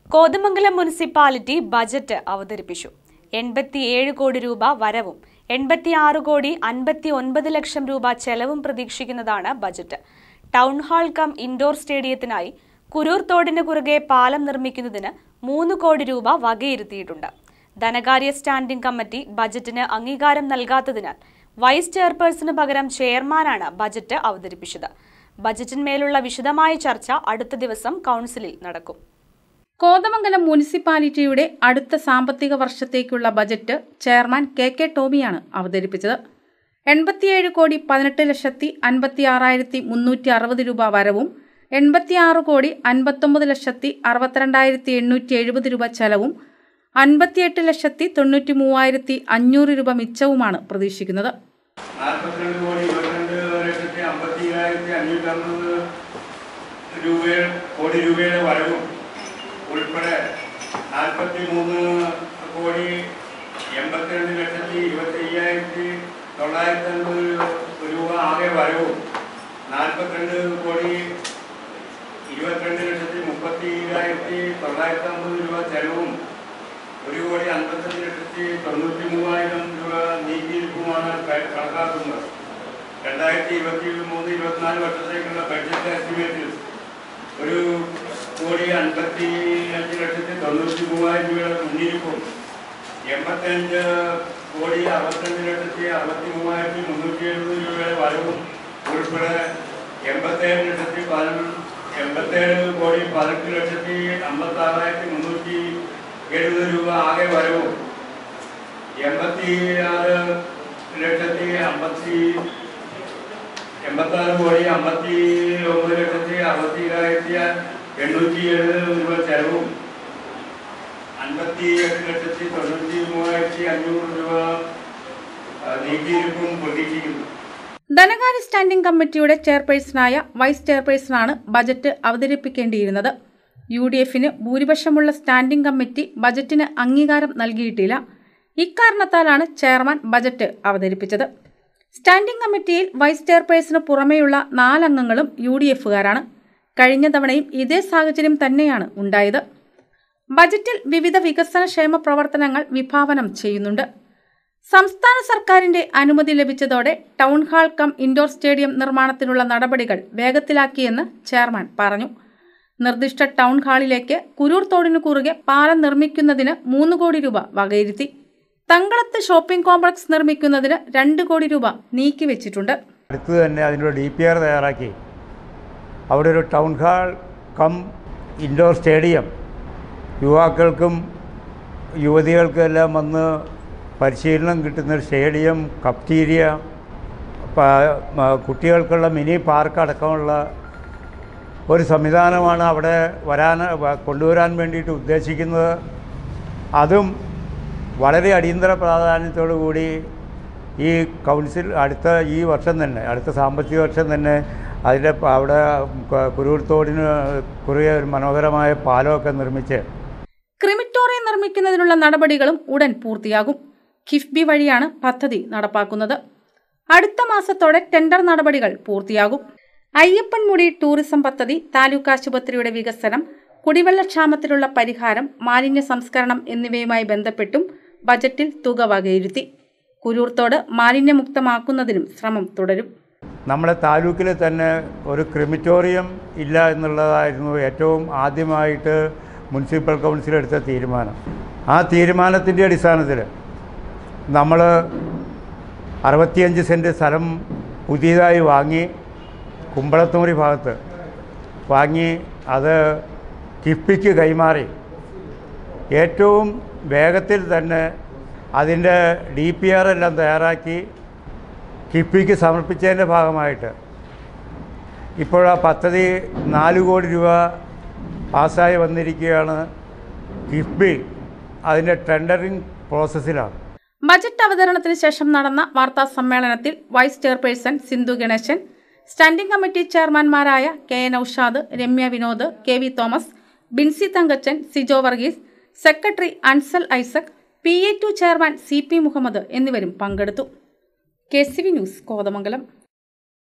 Kothamangalam municipality budget അവതരിപ്പിച്ചു എൺപത്തിയേഴ് കോടി രൂപ വരവും എൺപത്തിയാറ് കോടി അൻപത്തി ഒൻപത് ലക്ഷം രൂപ ചെലവും പ്രതീക്ഷിക്കുന്നതാണ് budget town hall cum indoor സ്റ്റേഡിയത്തിനായി കുരൂർ തോടിന് കുറുകെ പാലം നിർമ്മിക്കുന്നതിന് മൂന്ന് കോടി രൂപ വകയിരുത്തിയിട്ടുണ്ട് ധനകാര്യ സ്റ്റാൻഡിംഗ് കമ്മിറ്റി ബജറ്റിന് അംഗീകാരം നൽകാത്തതിനാൽ വൈസ് ചെയർപേഴ്സണ് പകരം ചെയർമാനാണ് ബജറ്റ് അവതരിപ്പിച്ചത് ബജറ്റിന്മേലുള്ള വിശദമായ ചർച്ച അടുത്ത ദിവസം കൗൺസിലിൽ നടക്കും കോതമംഗലം മുനിസിപ്പാലിറ്റിയുടെ അടുത്ത സാമ്പത്തിക വർഷത്തേക്കുള്ള ബജറ്റ് ചെയർമാൻ കെ കെ ടോമിയാണ് അവതരിപ്പിച്ചത് എൺപത്തിയേഴ് കോടി പതിനെട്ട് ലക്ഷത്തി അൻപത്തി ആറായിരത്തി മുന്നൂറ്റി അറുപത് രൂപ വരവും എൺപത്തിയാറ് കോടി അൻപത്തൊമ്പത് ലക്ഷത്തി അറുപത്തിരണ്ടായിരത്തി എണ്ണൂറ്റി എഴുപത് രൂപ ചെലവും അൻപത്തിയെട്ട് ലക്ഷത്തി തൊണ്ണൂറ്റി മൂവായിരത്തി അഞ്ഞൂറ് രൂപ മിച്ചവുമാണ് പ്രതീക്ഷിക്കുന്നത് നാൽപ്പത്തിരണ്ട് കോടി ഇരുപത്തിരണ്ട് ലക്ഷത്തി അമ്പത്തി ഏഴായിരത്തി അഞ്ഞൂറ്റി അറുപത് രൂപ കോടി രൂപയുടെ വരവും ഉൾപ്പെടെ നാൽപ്പത്തി മൂന്ന് കോടി എൺപത്തിരണ്ട് ലക്ഷത്തി ഇരുപത്തി അയ്യായിരത്തി തൊള്ളായിരത്തി അൻപത് രൂപ ആകെ വരവും നാൽപ്പത്തിരണ്ട് കോടി ഇരുപത്തിരണ്ട് ലക്ഷത്തി മുപ്പത്തി ഏഴായിരത്തി തൊള്ളായിരത്തി അമ്പത് രൂപ ചെലവും ഒരു കോടി അൻപത്തഞ്ച് ലക്ഷത്തി തൊണ്ണൂറ്റി മൂവായിരം രൂപ നീക്കിയിരിക്കുമാണ് ക- കണക്കാക്കുന്നത് രണ്ടായിരത്തി ഇരുപത്തി മൂന്ന് ഇരുപത്തിനാല് വർഷത്തേക്കുള്ള ബഡ്ജറ്റ് എസ്റ്റിമേറ്റിൽ ഒരു കോടി അൻപത്തി അഞ്ച് ലക്ഷത്തി തൊണ്ണൂറ്റി മൂവായിരം രൂപയുടെ മുന്നിരിപ്പും എൺപത്തഞ്ച് കോടി അറുപത്തഞ്ച് ലക്ഷത്തി അറുപത്തി മൂവായിരത്തി മുന്നൂറ്റി എഴുപത് രൂപയുടെ വരവും ഉൾപ്പെടെ എൺപത്തേഴ് ലക്ഷത്തി പതിനൊന്ന് എൺപത്തേഴ് കോടി പതിനെട്ട് ലക്ഷത്തി അമ്പത്തി ആറായിരത്തി മുന്നൂറ്റി എഴുപത് രൂപ ആകെ വരവും എൺപത്തി ആറ് ലക്ഷത്തി അമ്പത്തി എൺപത്തി ആറ് കോടി അമ്പത്തി ഒമ്പത് ലക്ഷത്തി അറുപത്തി ഏഴായിരത്തി എണ്ണൂറ്റി എഴുപത് രൂപ ചെലവും അൻപത്തി എട്ട് ലക്ഷത്തി തൊണ്ണൂറ്റി മൂവായിരത്തി അഞ്ഞൂറ് രൂപ ആ, നീക്കിയിരിപ്പും പ്രതീക്ഷിക്കുന്നു ധനകാര്യ സ്റ്റാൻഡിംഗ് കമ്മിറ്റിയുടെ ചെയർപേഴ്സണായ വൈസ് ചെയർപേഴ്സണാണ് ബജറ്റ് അവതരിപ്പിക്കേണ്ടിയിരുന്നത് യു ഡി എഫിന് ഭൂരിപക്ഷമുള്ള സ്റ്റാൻഡിംഗ് കമ്മിറ്റി ബജറ്റിന് അംഗീകാരം നൽകിയിട്ടില്ല ഇക്കാരണത്താലാണ് ചെയർമാൻ ബജറ്റ് അവതരിപ്പിച്ചത് സ്റ്റാൻഡിംഗ് കമ്മിറ്റിയിൽ വൈസ് ചെയർപേഴ്സണ് പുറമെയുള്ള നാലംഗങ്ങളും യു ഡി എഫുകാരാണ് കഴിഞ്ഞ തവണയും ഇതേ സാഹചര്യം തന്നെയാണ് ഉണ്ടായത് ബജറ്റിൽ വിവിധ വികസന ക്ഷേമ പ്രവർത്തനങ്ങൾ വിഭാവനം ചെയ്യുന്നുണ്ട് സംസ്ഥാന സർക്കാരിന്റെ അനുമതി ലഭിച്ചതോടെ town hall cum indoor stadium നിർമ്മാണത്തിനുള്ള നടപടികൾ വേഗത്തിലാക്കിയെന്ന് ചെയർമാൻ പറഞ്ഞു നിർദ്ദിഷ്ട ടൗൺ ഹാളിലേക്ക് കുരൂർ തോടിനു കുറുകെ പാലം നിർമ്മിക്കുന്നതിന് മൂന്ന് കോടി രൂപ വകയിരുത്തി തങ്കളത്ത് ഷോപ്പിംഗ് കോംപ്ലക്സ് നിർമ്മിക്കുന്നതിന് രണ്ട് കോടി രൂപ നീക്കിവെച്ചിട്ടുണ്ട് അടുത്ത് തന്നെ അതിൻ്റെ ഡി പി ആർ തയ്യാറാക്കി അവിടെ ഒരു town hall cum indoor stadium യുവാക്കൾക്കും യുവതികൾക്കും എല്ലാം വന്ന് പരിശീലനം കിട്ടുന്ന ഒരു സ്റ്റേഡിയം കപ്റ്റീരിയ പ- മ- കുട്ടികൾക്കുള്ള മിനി പാർക്ക് അടക്കമുള്ള ഒരു സംവിധാനമാണ് അവിടെ വരാൻ വ- കൊണ്ടുവരാൻ വേണ്ടിയിട്ട് ഉദ്ദേശിക്കുന്നത് അതും വളരെ അടിയന്തര പ്രാധാന്യത്തോടു കൂടി ഈ കൗൺസിൽ അടുത്ത ഈ വർഷം തന്നെ അടുത്ത സാമ്പത്തിക വർഷം തന്നെ അതിൻ്റെ പ- അവിടെ ക- കുരൂർ തോടിന് കുറുകെ ഒരു മനോഹരമായ പാലമൊക്കെ നിർമ്മിച്ച് ക്രിമിറ്റോറിയം നിർമ്മിക്കുന്നതിനുള്ള നടപടികളും ഉടൻ പൂർത്തിയാകും കിഫ്ബി വഴിയാണ് പദ്ധതി നടപ്പാക്കുന്നത് അടുത്ത മാസത്തോടെ ടെൻഡർ നടപടികൾ പൂർത്തിയാകും അയ്യപ്പൻമുടി ടൂറിസം പദ്ധതി താലൂക്ക് ആശുപത്രിയുടെ വികസനം കുടിവെള്ളക്ഷാമത്തിനുള്ള പരിഹാരം മാലിന്യ സംസ്കരണം എന്നിവയുമായി ബന്ധപ്പെട്ടും ബജറ്റിൽ തുക വകയിരുത്തി കുരൂർത്തോട് മാലിന്യമുക്തമാക്കുന്നതിനും ശ്രമം തുടരും നമ്മുടെ താലൂക്കിൽ തന്നെ ഒരു ക്രിമിറ്റോറിയം ഇല്ല എന്നുള്ളതായിരുന്നു ഏറ്റവും ആദ്യമായിട്ട് മുനിസിപ്പൽ കൗൺസിൽ എടുത്ത തീരുമാനം ആ തീരുമാനത്തിൻ്റെ അടിസ്ഥാനത്തിൽ നമ്മൾ അറുപത്തിയഞ്ച് സെൻറ്റ് സ്ഥലം പുതിയതായി വാങ്ങി കുമ്പളത്തുമുറി ഭാഗത്ത് വാങ്ങി അത് കിഫ്ബിക്ക് കൈമാറി ഏറ്റവും വേഗത്തിൽ തന്നെ അതിൻ്റെ ഡി പി ആർ എല്ലാം തയ്യാറാക്കി കിഫ്ബിക്ക് സമർപ്പിച്ചതിൻ്റെ ഭാഗമായിട്ട് ഇപ്പോൾ ആ പദ്ധതി നാല് കോടി രൂപ പാസ്സായി വന്നിരിക്കുകയാണ് കിഫ്ബി അതിൻ്റെ ടെൻഡറിങ് പ്രോസസ്സിലാണ് ബജറ്റ് അവതരണത്തിന് ശേഷം നടന്ന വാർത്താ സമ്മേളനത്തിൽ vice chairperson Sindhu Ganesan standing committee ചെയർമാൻമാരായ K N Aushad Ramya Vinod K V Thomas Binsi Thankachan Sijo Varghese secretary Ansal Isaac P A to chairman C P Muhammad എന്നിവരും പങ്കെടുത്തു K C V news Kothamangalam